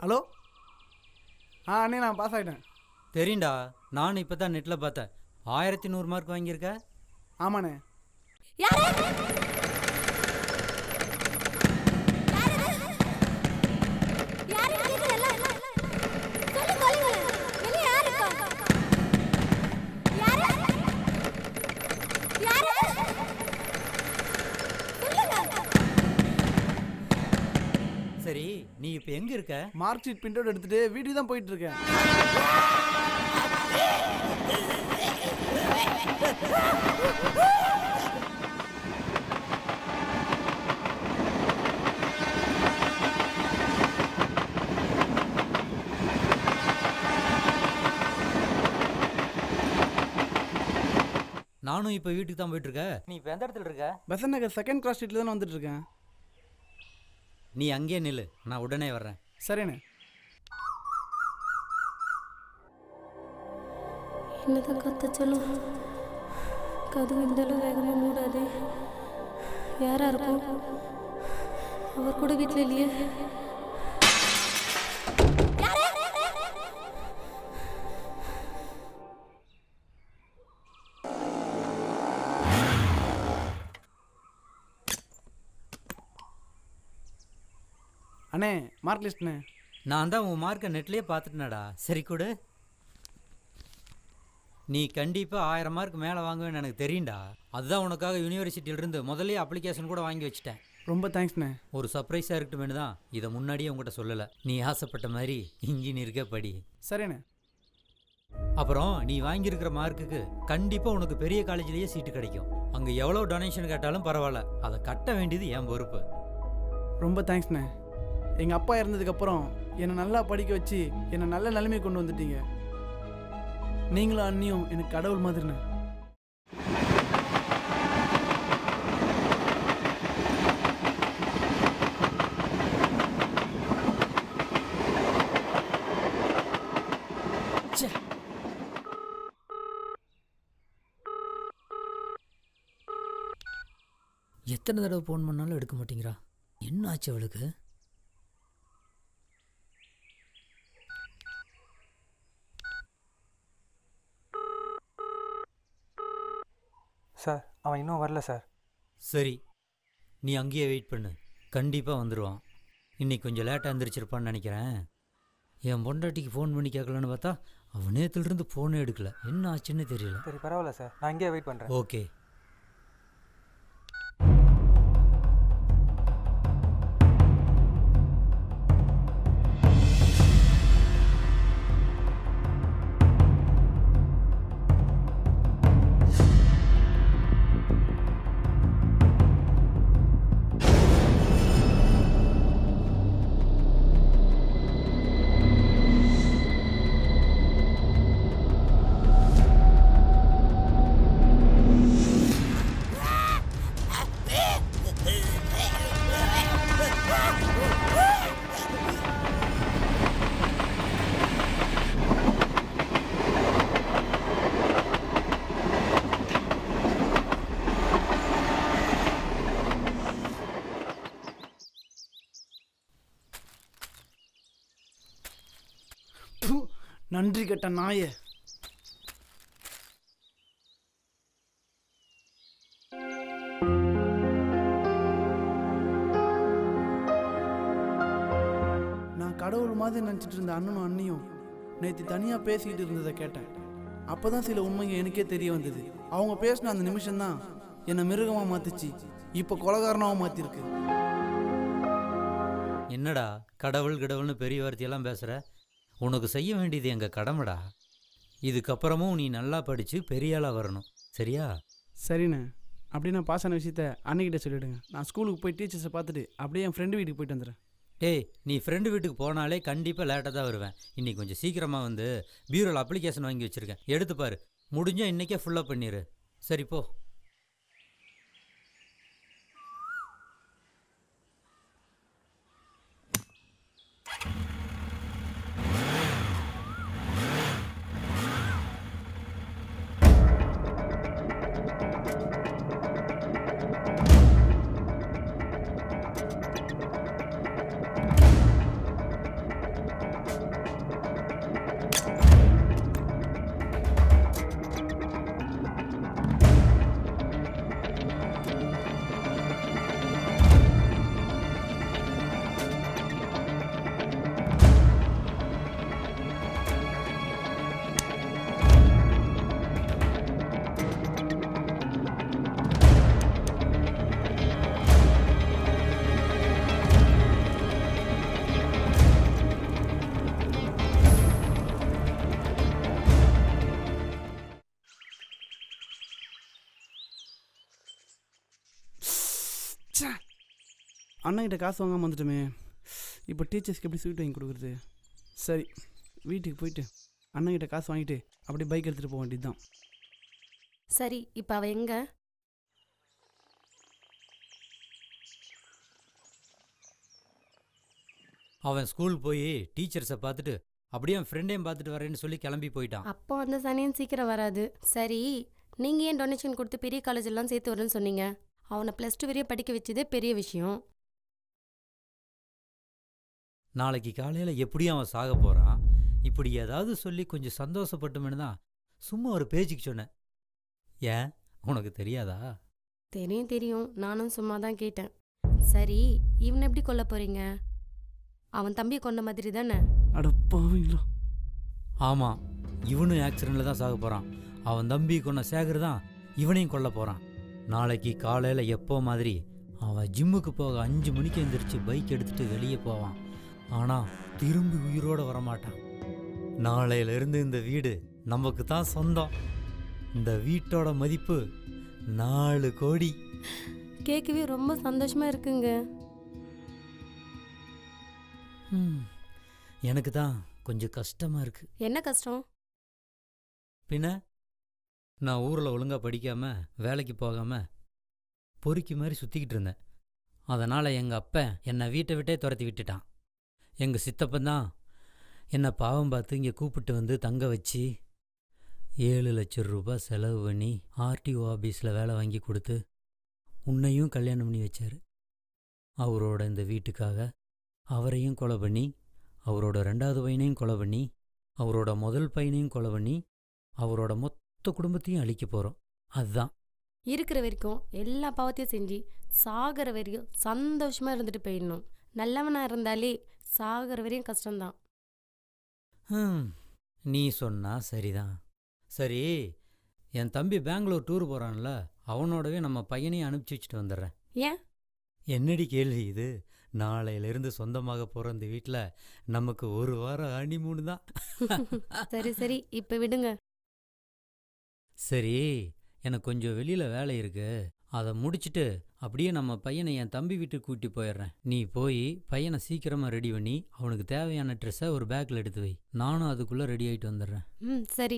Hello ஆ அண்ணே நான் pass ஆகிட்டேன் தெரியும்டா நானும் இப்போ தான் நெட்டில் பார்த்தேன் ஆயிரத்தி நூறு மார்க் வாங்கியிருக்க ஆமாண்ணே யாரு யாரு கேக்குறல்ல சொல்லு சொல்லுங்க வெளிய யாரு இருக்கா யாரு யாரு சொல்லுங்க சரி நீ இப்போ எங்கே இருக்க மார்க் ஷீட் பிரிண்ட் அவுட் எடுத்துட்டு வீட்டுக்கு தான் போயிட்டு இருக்கேன் நானும் இப்போ வீட்டுக்கு தான் போயிட்டுருக்க நீ இப்போ எந்த இடத்துல இருக்க பெசன் நகர் செகண்ட் கிராஸ் ஸ்ட்ரீட்ல தானே வந்துட்டு இருக்கேன் நீ அங்கேயே நில்லு நான் உடனே வர்றேன் சரிண்ணே என்னதான் கத்தச்சாலும் கதவு இந்த அளவு வேகமாக மூடாதே யாரா இருக்கும் அவர் கூட வீட்டில் இல்லையே அண்ணே மார்க் லிஸ்ட்ண்ணே நான் தான் உன் மார்க்கை நெட்லேயே பார்த்துட்டேனடா சரி கொடு நீ கண்டிப்பாக ஆயிரம் மார்க் மேலே வாங்குவேன்னு எனக்கு தெரியும்டா அதுதான் உனக்காக யூனிவர்சிட்டியிலிருந்து முதல்லயே அப்ளிகேஷன் கூட வாங்கி வச்சிட்டேன் ரொம்ப தேங்க்ஸ்ண்ணே ஒரு சர்ப்ரைஸாக இருக்கட்டுமேனு தான் இதை முன்னாடியே உங்ககிட்ட சொல்லலை நீ ஆசைப்பட்ட மாதிரி இன்ஜினியருக்கே படி சரிண்ணே அப்புறம் நீ வாங்கியிருக்கிற மார்க்குக்கு கண்டிப்பாக உனக்கு பெரிய காலேஜ்லேயே சீட்டு கிடைக்கும் அங்கே எவ்வளோ டொனேஷன் கேட்டாலும் பரவாயில்ல அதை கட்ட வேண்டியது என் பொறுப்பு ரொம்ப தேங்க்ஸ்ண்ணே எங்கள் அப்பா இறந்ததுக்கப்புறம் என்னை நல்லா படிக்க வச்சு என்னை நல்ல நிலைமை கொண்டு வந்துட்டீங்க நீங்களும் அண்ணியும் எனக்கு கடவுள் மாதிரிண்ணே எத்தனை தடவை ஃபோன் பண்ணாலும் எடுக்க மாட்டேங்கிறா என்ன ஆச்சு அவளுக்கு சார் அவன் இன்னும் வரல சார் சரி நீ அங்கேயே வெயிட் பண்ணு கண்டிப்பாக வந்துடுவான் இன்னைக்கு கொஞ்சம் லேட்டாக எழுந்திரிச்சிருப்பான்னு நினைக்கிறேன் என் பொண்டாட்டிக்கு ஃபோன் பண்ணி கேட்கலான்னு பார்த்தா அவன் நேற்றுலேருந்து ஃபோனே எடுக்கல என்ன ஆச்சுன்னு தெரியல சரி பரவாயில்ல சார் நான் இங்கேயே வெயிட் பண்ணுறேன் ஓகே ப்பு, நன்றி கெட்ட நாயே நான் கடவுள் மாதிரி நினச்சிட்டு இருந்த அண்ணனும் அண்ணியும் நேற்று தனியாக பேசிக்கிட்டு இருந்ததை கேட்டேன் அப்போ தான் சில உண்மைங்க எனக்கே தெரிய வந்தது அவங்க பேசின அந்த நிமிஷம்தான் என்னை மிருகமாக மாற்றுச்சு இப்போ கொலகாரனாகவும் மாற்றிருக்கு என்னடா கடவுள் கடவுள்னு பெரிய வார்த்தையெல்லாம் பேசுகிற உனக்கு செய்ய வேண்டியது எங்கள் கடமைடா இதுக்கப்புறமும் நீ நல்லா படித்து பெரிய ஆளாக வரணும் சரியா சரிண்ணே அப்படியே நான் பாஸ் ஆன விஷயத்த அன்னைக்கிட்ட சொல்லிவிடுங்க நான் ஸ்கூலுக்கு போய் டீச்சர்ஸை பார்த்துட்டு அப்படியே என் ஃப்ரெண்டு வீட்டுக்கு போயிட்டு வந்துடுறேன் டேய் நீ ஃப்ரெண்டு வீட்டுக்கு போனாலே கண்டிப்பாக லேட்டாக தான் வருவேன் இன்னைக்கு கொஞ்சம் சீக்கிரமாக வந்து பியூரோவில் அப்ளிகேஷன் வாங்கி வச்சுருக்கேன் எடுத்து பாரு முடிஞ்சால் இன்றைக்கே ஃபுல்லாக பண்ணிடு சரி போ ச்சே அண்ணன்கிட்ட காசு வாங்காமல் வந்துட்டோமே இப்போ டீச்சர்ஸ்க்கு எப்படி ஸ்வீட் வாங்கி கொடுக்குறது சரி வீட்டுக்கு போயிட்டு அண்ணன்கிட்ட காசு வாங்கிட்டு அப்படியே பைக் எடுத்துகிட்டு போக வேண்டியது தான் சரி இப்போ அவ எங்க அவன் ஸ்கூல் போய் டீச்சர்ஸை பார்த்துட்டு அப்படியே என் ஃப்ரெண்டையும் பார்த்துட்டு வரேன்னு சொல்லி கிளம்பி போயிட்டான் அப்போ அந்த சனியன் சீக்கிரம் வராது சரி நீங்க ஏன் டொனேஷன் கொடுத்து பெரிய காலேஜ் எல்லாம் சேர்த்து வரேன்னு சொன்னீங்க அவனை ப்ளஸ் டூ வரையும் படிக்க வச்சதே பெரிய விஷயம் நாளைக்கு காலையில் எப்படியும் அவன் சாக போகிறான் இப்படி ஏதாவது சொல்லி கொஞ்சம் சந்தோஷப்பட்டுமேனு தான் சும்மா ஒரு பேச்சுக்கு சொன்னேன் ஏன் உனக்கு தெரியாதா தெரியும் தெரியும் நானும் சும்மா தான் கேட்டேன் சரி இவனை எப்படி கொல்ல போறீங்க அவன் தம்பியை கொண்ட மாதிரி தானே அட பாவீங்களா ஆமாம் இவனும் ஆக்சிடெண்ட்டில் தான் சாக போகிறான் அவன் தம்பி கொண்ட சேகர் தான் இவனையும் கொல்ல போகிறான் நாளைக்கு காலையில் எப்போ மாதிரி அவன் ஜிம்முக்கு போக அஞ்சு மணிக்கு எந்திரிச்சு பைக் எடுத்துட்டு வெளியே போவான் ஆனால் திரும்பி உயிரோடு வரமாட்டான் நாளையிலிருந்து இந்த வீடு நமக்கு தான் சொந்தம் இந்த வீட்டோட மதிப்பு நாலு கோடி கேட்கவே ரொம்ப சந்தோஷமா இருக்குங்க ம், எனக்கு தான் கொஞ்சம் கஷ்டமாக இருக்குது என்ன கஷ்டம் பின்ன நான் ஊரில் ஒழுங்காக படிக்காமல் வேலைக்கு போகாமல் பொறுக்கி மாதிரி சுற்றிக்கிட்டு இருந்தேன் அதனால் எங்கள் அப்பன் என்னை வீட்டை விட்டே துரத்தி விட்டுட்டான் எங்கள் சித்தப்பன் தான் என்னை பாவம் பார்த்து இங்கே கூப்பிட்டு வந்து தங்க வச்சு ஏழு லட்சம் ரூபாய் செலவு பண்ணி ஆர்டிஓ ஆஃபீஸில் வேலை வாங்கி கொடுத்து உன்னையும் கல்யாணம் பண்ணி வச்சார் அவரோட இந்த வீட்டுக்காக அவரையும் கொலை பண்ணி அவரோட ரெண்டாவது பையனையும் கொலை பண்ணி அவரோட முதல் பையனையும் கொலை பண்ணி அவரோட மொத்த குடும்பத்தையும் அழிக்க போகிறோம் அதுதான் இருக்கிற வரைக்கும் எல்லா பாவத்தையும் செஞ்சு சாகிற வரைக்கும் சந்தோஷமா இருந்துட்டு போயிடணும் நல்லவனா இருந்தாலே சாகிற வரையும் கஷ்டம்தான் ஹம், நீ சொன்னா சரிதான் சரி என் தம்பி பெங்களூர் டூர் போகிறான்ல அவனோடவே நம்ம பையனையும் அனுப்பிச்சி வச்சுட்டு வந்துடுறேன் ஏன் என்னடி கேள்வி இது நாளையிலிருந்து சொந்தமாக போகிற இந்த வீட்டில் நமக்கு ஒரு வாரம் ஹனிமூன் தான் சரி சரி இப்ப விடுங்க சரி எனக்கு கொஞ்சம் வெளியில் வேலை இருக்கு அதை முடிச்சிட்டு அப்படியே நம்ம பையனை என் தம்பி வீட்டுக்கு கூட்டி போயிடுறேன் நீ போய் பையனை சீக்கிரமாக ரெடி பண்ணி அவனுக்கு தேவையான ட்ரெஸ்ஸை ஒரு பேக்கில் எடுத்து வை நானும் அதுக்குள்ளே ரெடி ஆகிட்டு வந்துடுறேன் ம் சரி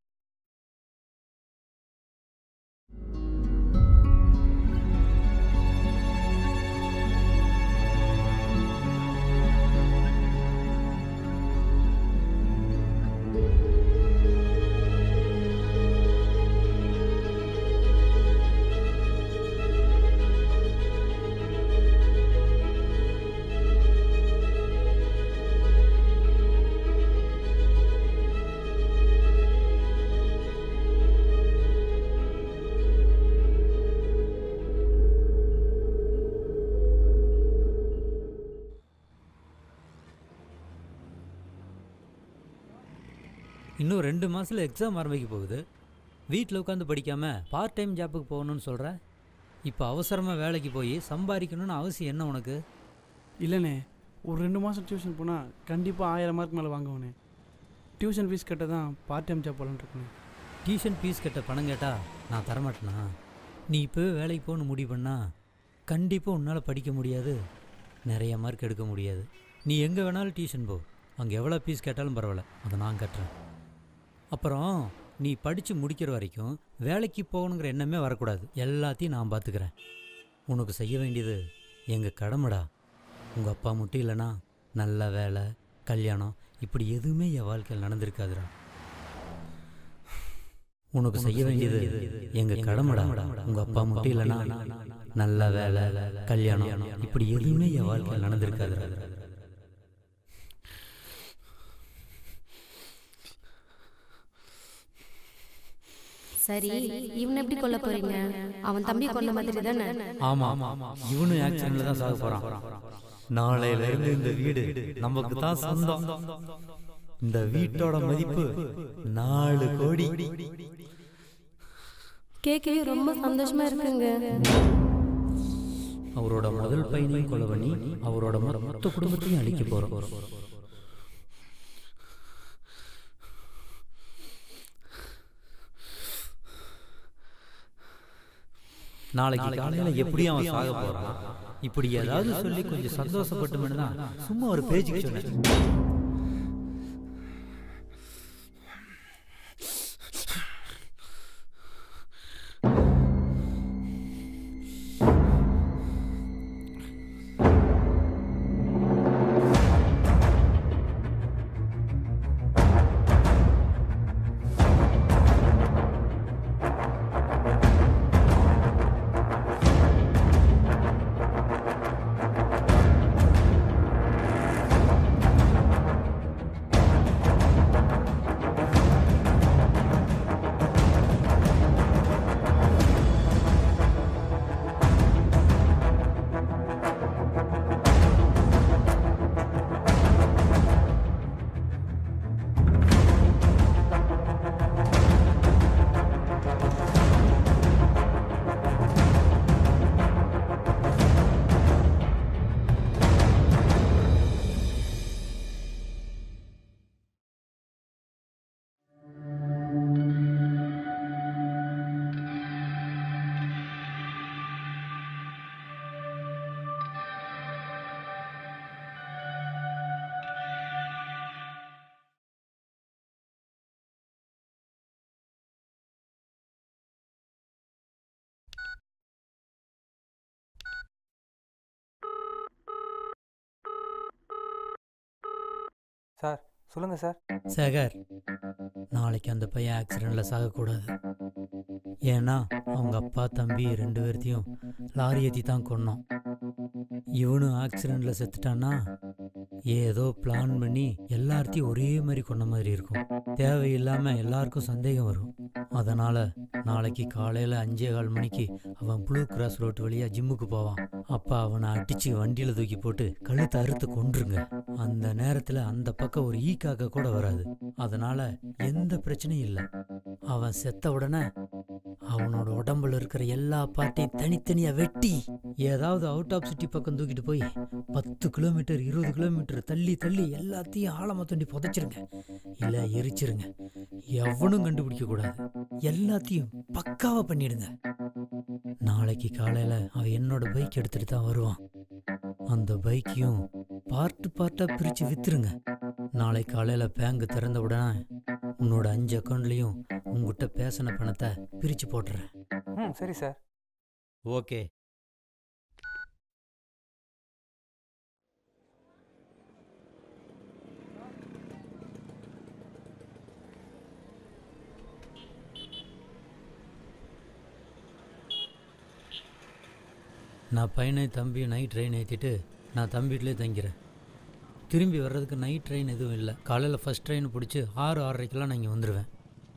இன்னும் ரெண்டு மாதத்தில் எக்ஸாம் ஆரம்பிக்க போகுது வீட்டில் உட்காந்து படிக்காமல் பார்ட் டைம் ஜாப்புக்கு போகணும்னு சொல்கிற இப்போ அவசரமாக வேலைக்கு போய் சம்பாதிக்கணும்னு அவசியம் என்ன உனக்கு இல்லைண்ணே ஒரு ரெண்டு மாதம் டியூஷன் போனால் கண்டிப்பாக ஆயிரம் மார்க் மேலே வாங்குவேனே டியூஷன் ஃபீஸ் கட்ட தான் பார்ட் டைம் ஜாப் போகலான்னு இருக்கேன் டியூஷன் ஃபீஸ் கட்ட பணம் கேட்டா நான் தரமாட்டேனா நீ இப்போவே வேலைக்கு போகணும்னு முடிவு பண்ணா கண்டிப்பாக உன்னால் படிக்க முடியாது நிறைய மார்க் எடுக்க முடியாது நீ எங்கே வேணாலும் டியூஷன் போ அங்கே எவ்வளோ ஃபீஸ் கேட்டாலும் பரவாயில்ல அதை நான் கட்டுறேன் அப்புறம் நீ படித்து முடிக்கிற வரைக்கும் வேலைக்கு போகணுங்கிற எண்ணமே வரக்கூடாது எல்லாத்தையும் நான் பார்த்துக்கிறேன் உனக்கு செய்ய வேண்டியது எங்கள் கடமைடா உங்கள் அப்பா மட்டும் இல்லைனா நல்ல வேலை கல்யாணம் இப்படி எதுவுமே என் வாழ்க்கையில் நடந்திருக்காதுடா உனக்கு செய்ய வேண்டியது எங்க கடமைடா உங்க அப்பா மட்டும் இல்லைனா நல்ல வேலை கல்யாணம் இப்படி எதுவுமே என் வாழ்க்கையில் நடந்திருக்காதுடா சரி இவனை எப்படி கொல்ல போறீங்க அவன் தம்பி கொண்ட மாதிரி தானே ஆமா இவனும் ஆக்சிடென்ட்ல தான் சாக போறான் நாளையில இருந்து இந்த வீடு நமக்கு தான் சொந்தம் இந்த வீட்டோட மதிப்பு நாலு கோடி கேட்கவே ரொம்ப சந்தோஷமா இருக்குங்க அவரோட முதல் பையனையும் கொலை பண்ணி அவரோட மொத்த குடும்பத்தையும் அழிக்க போறோம் நாளைக்கு காலையில் எப்படியும் அவன் சாக போகிறான் இப்படி ஏதாவது சொல்லி கொஞ்சம் சந்தோஷப்பட்டுமென்னு தான் சும்மா ஒரு பேச்சுக்கு சொன்னேன் சார் சொல்லுங்கள் சார் சேகர் நாளைக்கு அந்த பையன் ஆக்சிடெண்ட்டில் சாகக்கூடாது ஏன்னா அவங்க அப்பா தம்பி ரெண்டு பேர்த்தையும் லாரி ஏற்றி தான் கொன்னோம் இவனும் ஆக்சிடெண்ட்டில் செத்துட்டான்னா ஏதோ பிளான் பண்ணி எல்லார்த்தையும் ஒரே மாதிரி கொன்ன மாதிரி இருக்கும் தேவையில்லாமல் எல்லாருக்கும் சந்தேகம் வரும் அதனால் நாளைக்கு காலையில் அஞ்சே கால் மணிக்கு அவன் ப்ளூ கிராஸ் ரோட்டு வழியாக ஜிம்முக்கு போவான் அப்போ அவனை அடித்து வண்டியில் தூக்கி போட்டு கழுத்தை அறுத்து கொன்றுங்க அந்த நேரத்தில் அந்த பக்கம் ஒரு ஈ காக்க கூட வராது அதனால எந்த பிரச்சனையும் இல்லை அவன் செத்த உடனே அவனோட உடம்புல இருக்கிற எல்லா பார்ட்டையும் தனித்தனியா வெட்டி ஏதாவது அவுட் ஆஃப் சிட்டி பக்கம் தூக்கிட்டு போய் பத்து கிலோமீட்டர் இருபது கிலோமீட்டர் தள்ளி தள்ளி எல்லாத்தையும் ஆழமா தோண்டி புதைச்சிருங்க இல்ல எரிச்சிருங்க எவனும் கண்டுபிடிக்க கூடாது எல்லாத்தையும் பக்காவா பண்ணிடுங்க நாளைக்கு காலையில அவன் என்னோட பைக் எடுத்துட்டு தான் வருவான் அந்த பைக்கையும் பார்ட்டு பார்ட்டா பிரிச்சு வித்துருங்க நாளை காலையில பேங்க் திறந்த உடனே உன்னோட அஞ்சு அக்கௌண்ட்லயும் உங்ககிட்ட பேசின பணத்தை பிரிச்சு போட்டுறேன் ம் சரி சார் ஓகே நான் பையனை தம்பி நைட் ட்ரெயின் ஏற்றிட்டு நான் தம்பி வீட்டிலே தங்கிறேன் திரும்பி வர்றதுக்கு நைட் ட்ரெயின் எதுவும் இல்லை காலையில் ஃபஸ்ட் ட்ரெயின் பிடிச்சி ஆறு ஆறரைக்கெல்லாம் நான் இங்கே வந்துடுவேன்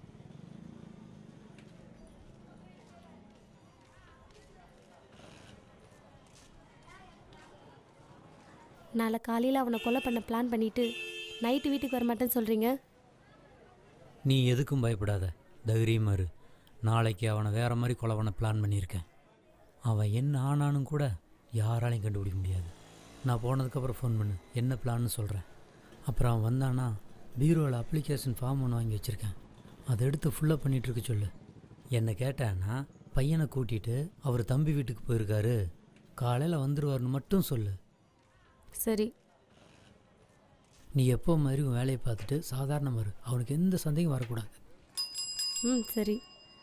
நாளை காலையில் அவனை கொலை பண்ண பிளான் பண்ணிட்டு நைட்டு வீட்டுக்கு வர மாட்டேன்னு சொல்கிறீங்க நீ எதுக்கும் பயப்படாத தைரியமா இரு நாளைக்கு அவனை வேற மாதிரி கொலை பண்ண பிளான் பண்ணியிருக்கேன் அவன் என்ன ஆனானும் கூட யாராலையும் கண்டுபிடிக்க முடியாது நான் போனதுக்கப்புறம் ஃபோன் பண்ணு என்ன பிளான்னு சொல்கிறேன் அப்புறம் அவன் வந்தானா பீரோவில் அப்ளிகேஷன் ஃபார்ம் ஒன்று வாங்கி வச்சுருக்கேன் அதை எடுத்து ஃபுல்லாக பண்ணிட்டு இருக்க சொல்லு என்னை கேட்டான்னா பையனை கூட்டிகிட்டு அவர் தம்பி வீட்டுக்கு போயிருக்காரு காலையில் வந்துருவாருன்னு மட்டும் சொல்லு சரி நீ எப்போ மாதிரி உன் வேலையை பார்த்துட்டு சாதாரணமாக இரு அவனுக்கு எந்த சந்தேகம் வரக்கூடாது ம் சரி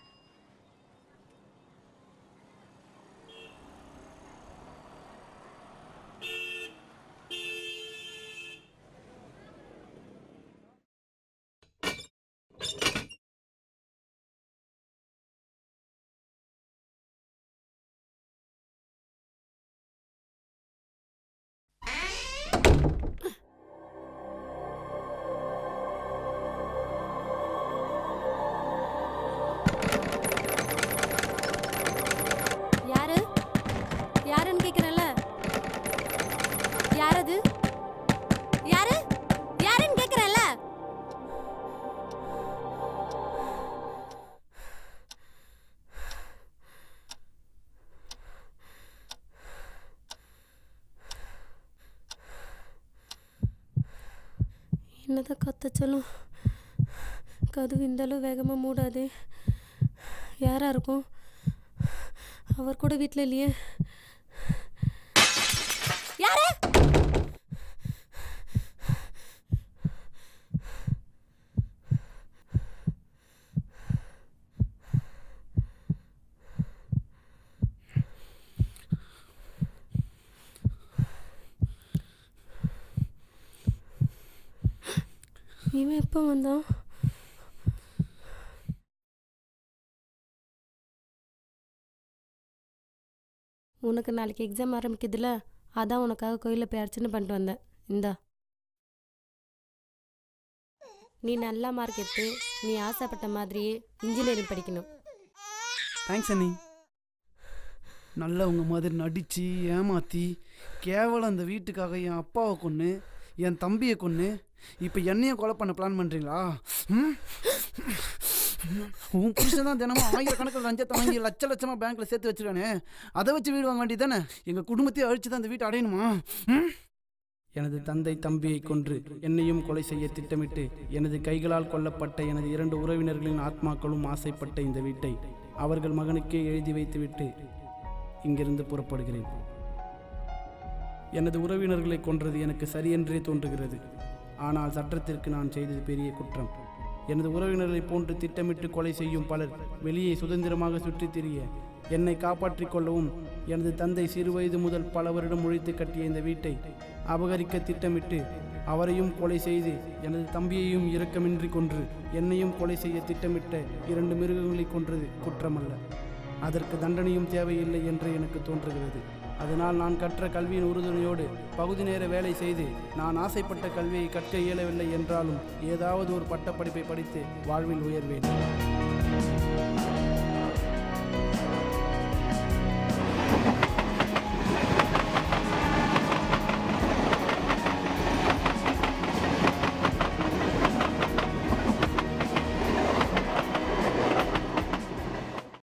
யாரு யாருன்னு கேக்குறேன்ல யார் அது யாரு யாருன்னு கேக்குறேன்ல என்னதான் கத்தச்சலும் கதவு இந்த அளவு வேகமாக மூடாதே யாரா இருக்கும் அவர் கூட வீட்டில் இல்லையே யாரு இவன் எப்போ வந்தான் உனக்கு நாளைக்கு எக்ஸாம் ஆரம்பிக்குதுல அதான் உனக்காக கோயிலில் போய் அர்ச்சனை பண்ணிட்டு வந்தேன் இந்தா நீ நல்ல மார்க் எடுத்து நீ ஆசைப்பட்ட மாதிரியே இன்ஜினியரிங் படிக்கணும் தேங்க்ஸ் அண்ணி நல்ல உங்க மாதிரி நடிச்சு ஏமாத்தி கேவலம் அந்த வீட்டுக்காக என் அப்பாவை கொன்று என் தம்பியை கொன்று இப்போ என்னையும் கொலை பண்ண பிளான் பண்ணுறீங்களா ம்? உன் புருஷன் தான் தினமும் ஆயிரக்கணக்கில் லஞ்சத்தை வாங்கி லட்ச லட்சமாக பேங்க்கில் சேர்த்து வச்சிருக்கானே அதை வச்சு வீடு வாங்க வேண்டியது தானே எங்கள் குடும்பத்தையே அழிச்சு தான் அந்த வீட்டை அடையணுமா ம்? எனது தந்தை தம்பியை கொன்று என்னையும் கொலை செய்ய திட்டமிட்டு எனது கைகளால் கொல்லப்பட்ட எனது இரண்டு உறவினர்களின் ஆத்மாக்களும் ஆசைப்பட்ட இந்த வீட்டை அவர்கள் மகனுக்கே எழுதி வைத்துவிட்டு இங்கிருந்து புறப்படுகிறேன் எனது உறவினர்களை கொன்றது எனக்கு சரியென்றே தோன்றுகிறது ஆனால் சட்டத்திற்கு நான் செய்தது பெரிய குற்றம் எனது உறவினர்களை போன்று திட்டமிட்டு கொலை செய்யும் பலர் வெளியே சுதந்திரமாக சுற்றித் திரிய என்னை காப்பாற்றிக் கொள்ளவும் எனது தந்தை சிறுவயது முதல் பல வருடம் ஒழித்து கட்டிய இந்த வீட்டை அபகரிக்க திட்டமிட்டு அவரையும் கொலை செய்து எனது தம்பியையும் இரக்கமின்றி கொன்று என்னையும் கொலை செய்ய திட்டமிட்ட இரண்டு மிருகங்களை கொன்றது குற்றமல்ல அதற்கு தண்டனையும் தேவையில்லை என்று எனக்கு தோன்றுகிறது அதனால் நான் கற்ற கல்வியின் உறுதுணையோடு பகுதி நேர வேலை செய்து நான் ஆசைப்பட்ட கல்வியை கற்க இயலவில்லை என்றாலும் ஏதாவது ஒரு பட்டப்படிப்பை படித்து வாழ்வில் உயர்வேன்